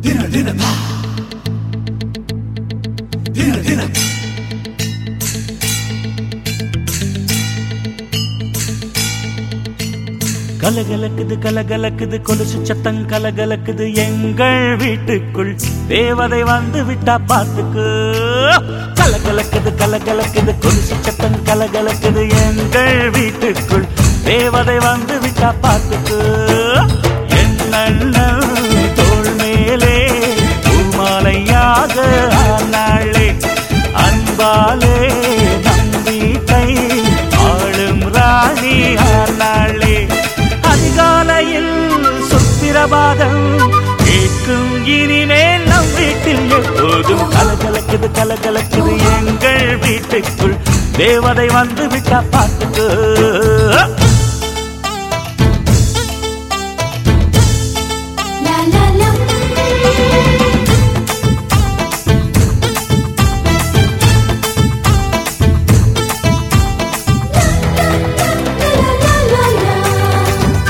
கலகலக்குது கலகலக்குது கொலுசு சத்தம் கலகலக்குது எங்கள் வீட்டுக்குள் தேவதை வந்து விட்டா பார்த்துக்கு கலகலக்குது கலகலக்குது கொலுசு சத்தம் கலகலக்குது எங்கள் வீட்டுக்குள் தேவதை வந்து விட்டா பார்த்துக்கு என்ன தோள் மேலே பூமாலையாக ஆனாளே அன்பாலே நம்பிக்கை ஆளும் ராணி ஆனாளே அதிகாலையில் சுப்பிரபாதம் கேட்கும் இனிமேல் நம் வீட்டில் எப்போதும் கலகலக்குது கலகலக்குது எங்கள் வீட்டுக்குள் தேவதை வந்து விட்டா பார்த்துக்கு La la la. La la la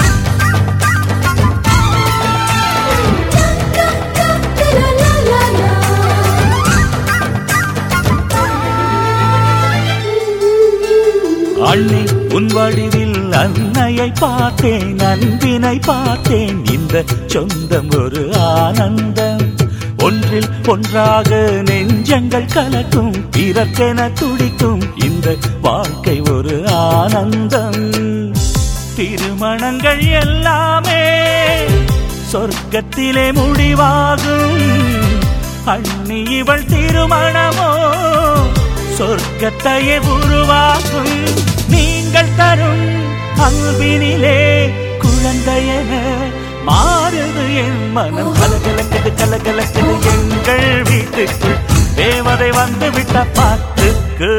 அள்ளி உன் வடிவில் அன்னையை பார்த்தேன் அன்பினை பார்த்தேன் இந்த சொந்தம் ஒரு ஆனந்தம் ஒன்றில் ஒன்றாக நெஞ்சங்கள் கலக்கும் பிறக்கென துடிக்கும் இந்த வாழ்க்கை ஒரு ஆனந்தம் திருமணங்கள் எல்லாமே சொர்க்கத்திலே முடிவாகும் அண்ணி இவள் திருமணமோ சொர்க்கத்தையே உருவாக்கும் நீங்கள் தரும் அன்பினிலே குழந்தையென மாறுது என் மனம் கலகலக்குது கலகலக்குது எங்கள் வீட்டுக்குள் தேவதை வந்து விட்ட பாட்டுக்கு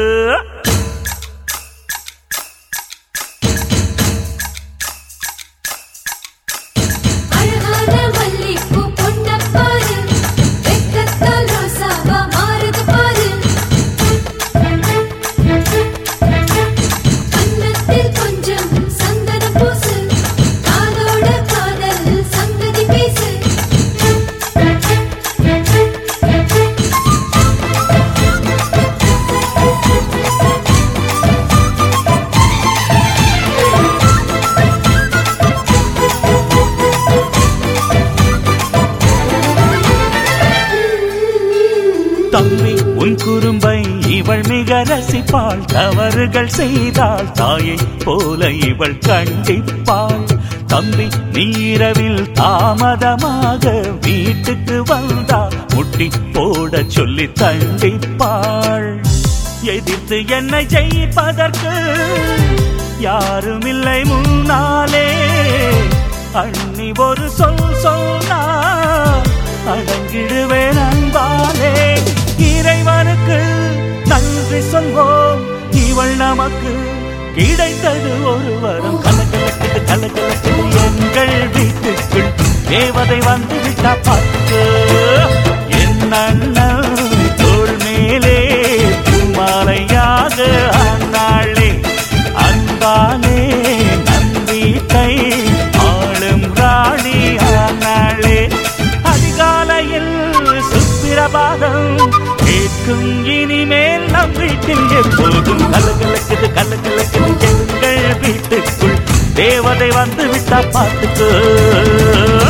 அழகான மல்லிப்பூ பொன்னப் பாரு வெக்கத்தால் ரோசாவா மாறுது பாரு கன்னத்தில் கொஞ்சம் சந்தனம் பூசு காதோட காதல் சங்கதி பேசு தம்பி உன் குறும்பை இவள் மிக ரசிப்பாள் தவறுகள் செய்தால் தாயை போல இவள் கண்டிப்பாள் தம்பி நீரவில் தாமதமாக வீட்டுக்கு வந்தா முட்டி போட சொல்லி தண்டிப்பாள் எதிர்த்து என்னை ஜெயிப்பதற்கு யாருமில்லை முன்னாலே அண்ணி ஒரு சொல் சொன்னால் அடங்கிடுவேன் அன்பாலே இறைவனுக்கு நன்றி சொல்வோம் இவள் நமக்கு கிடைத்தது ஒரு வரம் கலகலக்குது கலகலக்குது எங்கள் வீட்டுக்குள் தேவதை வந்து விட்டா பார்த்து என் அண்ணன் தோள் மேலே மாலையாக ஆனாளே அன்பாலே நம்பிக்கை ஆளும் ராணி ஆனாளே அதிகாலையில் சுப்பிரபாதம் கேட்கும் இனிமேல் நம் வீட்டில் எப்போதும் கலகலக்குது கலகலக்குது எங்கள் வீட்டுக்குள் தேவதை வந்து விட்டா பார்த்துக்கோ